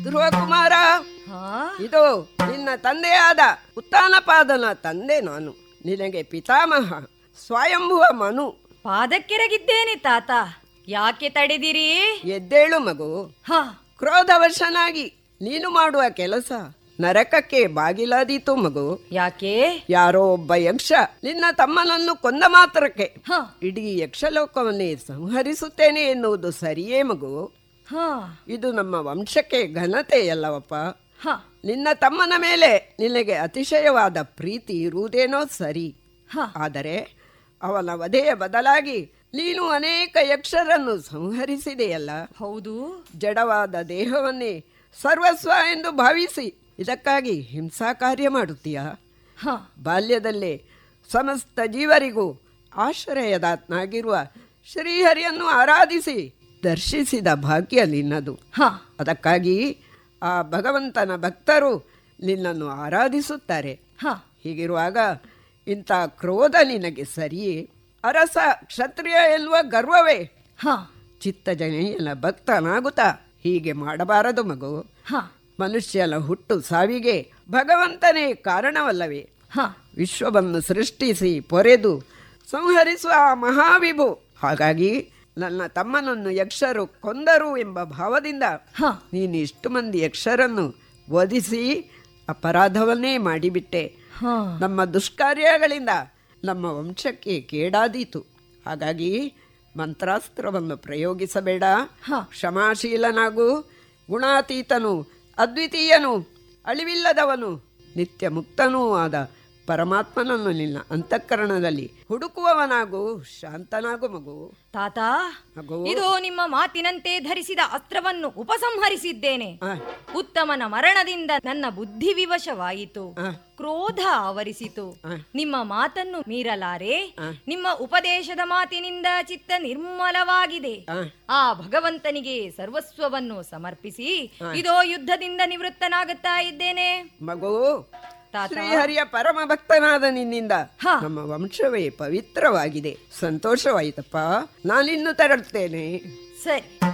ಧ್ರುವ ಕುಮಾರ ಹಾ ಇದು ನಿನ್ನ ತಂದೆಯಾದ ಉತ್ತಾನಪಾದನ ತಂದೆ ನಾನು ನಿನಗೆ ಪಿತಾಮಹ ಸ್ವಯಂಭುವ ಮನು ಪಾದಕ್ಕೆರಗಿದ್ದೇನೆ ತಾತ ಯಾಕೆ ತಡೆದಿರಿ ಎದ್ದೇಳು ಮಗು ಹ ಕ್ರೋಧವಶನಾಗಿ ನೀನು ಮಾಡುವ ಕೆಲಸ ನರಕಕ್ಕೆ ಬಾಗಿಲಾದೀತು ಮಗು ಯಾಕೆ ಯಾರೋ ಒಬ್ಬ ಯಕ್ಷ ನಿನ್ನ ತಮ್ಮನನ್ನು ಕೊಂದ ಮಾತ್ರಕ್ಕೆ ಹ ಇಡೀ ಯಕ್ಷಲೋಕವನ್ನೇ ಸಂಹರಿಸುತ್ತೇನೆ ಎನ್ನುವುದು ಸರಿಯೇ ಮಗು ಹ ಇದು ನಮ್ಮ ವಂಶಕ್ಕೆ ಘನತೆಯಲ್ಲವಪ್ಪ ಹ ನಿನ್ನ ತಮ್ಮನ ಮೇಲೆ ನಿನಗೆ ಅತಿಶಯವಾದ ಪ್ರೀತಿ ಇರುವುದೇನೋ ಸರಿ ಹ ಆದರೆ ಅವನ ವಧೆಯ ಬದಲಾಗಿ ನೀನು ಅನೇಕ ಯಕ್ಷರನ್ನು ಸಂಹರಿಸಿದೆಯಲ್ಲ ಹೌದು ಜಡವಾದ ದೇಹವನ್ನೇ ಸರ್ವಸ್ವ ಎಂದು ಭಾವಿಸಿ ಇದಕ್ಕಾಗಿ ಹಿಂಸಾ ಕಾರ್ಯ ಮಾಡುತ್ತೀಯಾ ಹ ಬಾಲ್ಯದಲ್ಲೇ ಸಮಸ್ತ ಜೀವರಿಗೂ ಆಶ್ರಯದಾತ್ನಾಗಿರುವ ಶ್ರೀಹರಿಯನ್ನು ಆರಾಧಿಸಿ ದರ್ಶಿಸಿದ ಭಾಗ್ಯ ನಿನ್ನದು ಹ ಅದಕ್ಕಾಗಿ ಆ ಭಗವಂತನ ಭಕ್ತರು ನಿನ್ನನ್ನು ಆರಾಧಿಸುತ್ತಾರೆ ಹ ಹೀಗಿರುವಾಗ ಇಂಥ ಕ್ರೋಧ ನಿನಗೆ ಸರಿಯೇ ಅರಸ ಕ್ಷತ್ರಿಯ ಎನ್ನುವ ಗರ್ವವೇ ಹ ಚಿತ್ತಜನೆಯನ ಭಕ್ತನಾಗುತ್ತಾ ಹೀಗೆ ಮಾಡಬಾರದು ಮಗು ಹ ಮನುಷ್ಯನ ಹುಟ್ಟು ಸಾವಿಗೆ ಭಗವಂತನೇ ಕಾರಣವಲ್ಲವೇ ಹ ವಿಶ್ವವನ್ನು ಸೃಷ್ಟಿಸಿ ಪೊರೆದು ಸಂಹರಿಸುವ ಆ ಮಹಾವಿಭು ಹಾಗಾಗಿ ನನ್ನ ತಮ್ಮನನ್ನು ಯಕ್ಷರು ಕೊಂದರು ಎಂಬ ಭಾವದಿಂದ ಹ ನೀನು ಇಷ್ಟು ಮಂದಿ ಯಕ್ಷರನ್ನು ವಧಿಸಿ ಅಪರಾಧವನ್ನೇ ಮಾಡಿಬಿಟ್ಟೆ ಹ ನಮ್ಮ ದುಷ್ಕಾರ್ಯಗಳಿಂದ ನಮ್ಮ ವಂಶಕ್ಕೆ ಕೇಡಾದೀತು ಹಾಗಾಗಿ ಮಂತ್ರಾಸ್ತ್ರವನ್ನು ಪ್ರಯೋಗಿಸಬೇಡ ಹ. ಕ್ಷಮಾಶೀಲನಾಗು ಗುಣಾತೀತನು ಅದ್ವಿತೀಯನು ಅಳಿವಿಲ್ಲದವನು ನಿತ್ಯ ಮುಕ್ತನೂ ಆದ ಪರಮಾತ್ಮನನ್ನು ನಿನ್ನ ಅಂತಃಕರಣದಲ್ಲಿ ಹುಡುಕುವವನಾಗು ಶಾಂತನಾಗು ಮಗು ತಾತ ಮಗು ಇದು ನಿಮ್ಮ ಮಾತಿನಂತೆ ಧರಿಸಿದ ಅಸ್ತ್ರವನ್ನು ಉಪಸಂಹರಿಸಿದ್ದೇನೆ ಆ, ಉತ್ತಮನ ಮರಣದಿಂದ ನನ್ನ ಬುದ್ಧಿ ವಿವಶವಾಯಿತು ಆ, ಕ್ರೋಧ ಆವರಿಸಿತು ಆ. ನಿಮ್ಮ ಮಾತನ್ನು ಮೀರಲಾರೆ ಆ. ನಿಮ್ಮ ಉಪದೇಶದ ಮಾತಿನಿಂದ ಚಿತ್ತ ನಿರ್ಮಲವಾಗಿದೆ ಆ. ಆ ಭಗವಂತನಿಗೆ ಸರ್ವಸ್ವವನ್ನು ಸಮರ್ಪಿಸಿ ಇದೋ ಯುದ್ಧದಿಂದ ನಿವೃತ್ತನಾಗುತ್ತಾ ಇದ್ದೇನೆ ಮಗು ತಾತ. ಶ್ರೀಹರಿಯ ಪರಮ ಭಕ್ತನಾದ ನಿನ್ನಿಂದ ಹ. ನಮ್ಮ ವಂಶವೇ ಪವಿತ್ರವಾಗಿದೆ ಸಂತೋಷವಾಯಿತಪ್ಪ ನಾನಿನ್ನು ತೆರಳುತ್ತೇನೆ ಸರಿ